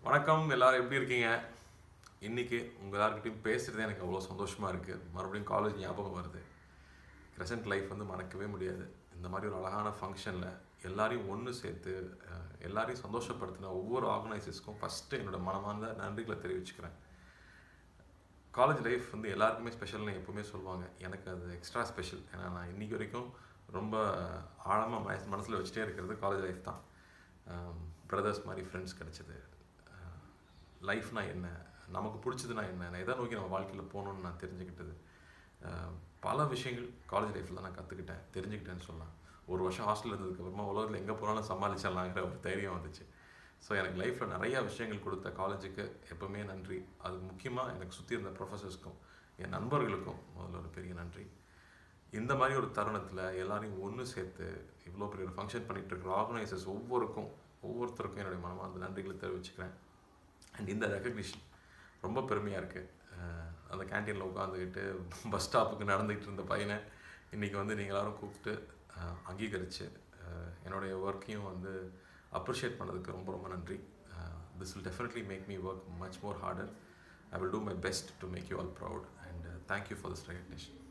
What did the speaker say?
வணக்கம் எல்லாரும் எப்படி இருக்கீங்க இன்னைக்கு உங்கள் எல்லாருக்கிட்டையும் பேசுகிறதே எனக்கு அவ்வளோ சந்தோஷமாக இருக்குது மறுபடியும் காலேஜ் ஞாபகம் வருது க்ரெசன்ட் லைஃப் வந்து மறக்கவே முடியாது இந்த மாதிரி ஒரு அழகான ஃபங்க்ஷனில் எல்லாரையும் ஒன்று சேர்த்து அஹ், எல்லாரையும் சந்தோஷப்படுத்தின ஒவ்வொரு ஆர்கனைசர்ஸ்க்கும் ஃபஸ்ட்டு என்னோட மனமார்ந்த நன்றிகளை தெரிவிச்சுக்கிறேன் காலேஜ் லைஃப் வந்து எல்லாருக்குமே ஸ்பெஷல்னு எப்பவுமே சொல்லுவாங்க எனக்கு அது எக்ஸ்ட்ரா ஸ்பெஷல் ஏன்னா நான் இன்னைக்கு வரைக்கும் ரொம்ப ஆழமாக மனசு மனசில் வச்சுட்டே இருக்கிறது காலேஜ் லைஃப் தான் பிரதர்ஸ் மாதிரி ஃப்ரெண்ட்ஸ் கிடைச்சது லைஃப்னா என்ன நமக்கு பிடிச்சதுனா என்ன நான் எதை நோக்கி நம்ம வாழ்க்கையில் போகணும்னு நான் தெரிஞ்சுக்கிட்டது அஹ், பல விஷயங்கள் காலேஜ் லைஃப்பில் தான் நான் கற்றுக்கிட்டேன் தெரிஞ்சுக்கிட்டேன்னு சொல்லலாம் ஒரு வருஷம் ஹாஸ்டல் இருந்ததுக்கப்புறமா உலகத்தில் எங்கே போனாலும் சமாளிச்சிடலாங்கிற ஒரு தைரியம் வந்துச்சு ஸோ எனக்கு லைஃப்பில் நிறையா விஷயங்கள் கொடுத்த காலேஜுக்கு எப்பவுமே நன்றி அது முக்கியமாக எனக்கு சுற்றி இருந்த ப்ரொஃபஸர்ஸ்க்கும் என் நண்பர்களுக்கும் முதல்ல ஒரு பெரிய நன்றி இந்த மாதிரி ஒரு தருணத்தில் எல்லாரையும் ஒன்று சேர்த்து இவ்வளோ பெரிய ஒரு ஃபங்க்ஷன் பண்ணிட்டு இருக்கிற ஆர்கனைசர்ஸ் ஒவ்வொருக்கும் ஒவ்வொருத்தருக்கும் என்னுடைய மனமார்ந்த நன்றிகளை தெரிவிச்சுக்கிறேன் அண்ட் இந்த ரெக்கக்னிஷன் ரொம்ப பெருமையாக இருக்குது அந்த கேன்டீனில் உட்காந்துக்கிட்டு பஸ் ஸ்டாப்புக்கு நடந்துக்கிட்டு இருந்த பையனை இன்றைக்கி வந்து நீங்கள் எல்லாரும் கூப்பிட்டு அஹ், அங்கீகரித்து அஹ், என்னுடைய ஒர்க்கையும் வந்து அப்ரிஷியேட் பண்ணதுக்கு ரொம்ப ரொம்ப நன்றி this will definitely make me work much more harder I will do my best to make you all proud and thank you for this recognition